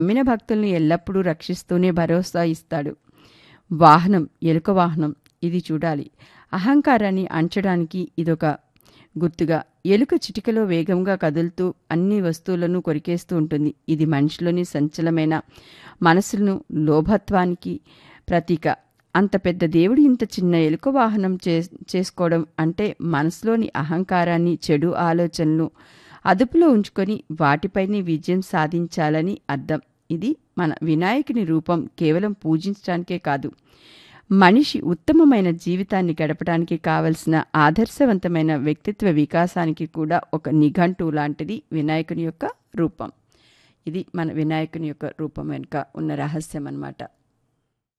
నమ్మిన భక్తుల్ని ఎల్లప్పుడూ రక్షిస్తూనే భరోసా ఇస్తాడు వాహనం ఎలుక వాహనం ఇది చూడాలి అహంకారాన్ని అంచడానికి ఇదొక గుర్తుగా ఎలుక చిటికలో వేగంగా కదులుతూ అన్ని వస్తువులను కొరికేస్తూ ఉంటుంది ఇది మనిషిలోని సంచలమైన మనసులను లోభత్వానికి ప్రతీక అంత పెద్ద దేవుడు ఇంత చిన్న ఎలుక వాహనం చే చేసుకోవడం అంటే మనసులోని అహంకారాన్ని చెడు ఆలోచనలు అదుపులో ఉంచుకొని వాటిపైనే విజయం సాధించాలని అర్థం ఇది మన వినాయకుని రూపం కేవలం పూజించడానికే కాదు మనిషి ఉత్తమమైన జీవితాన్ని గడపడానికి కావలసిన ఆదర్శవంతమైన వ్యక్తిత్వ వికాసానికి కూడా ఒక నిఘంటు లాంటిది వినాయకుని యొక్క రూపం ఇది మన వినాయకుని యొక్క రూపం వెనుక ఉన్న రహస్యం అన్నమాట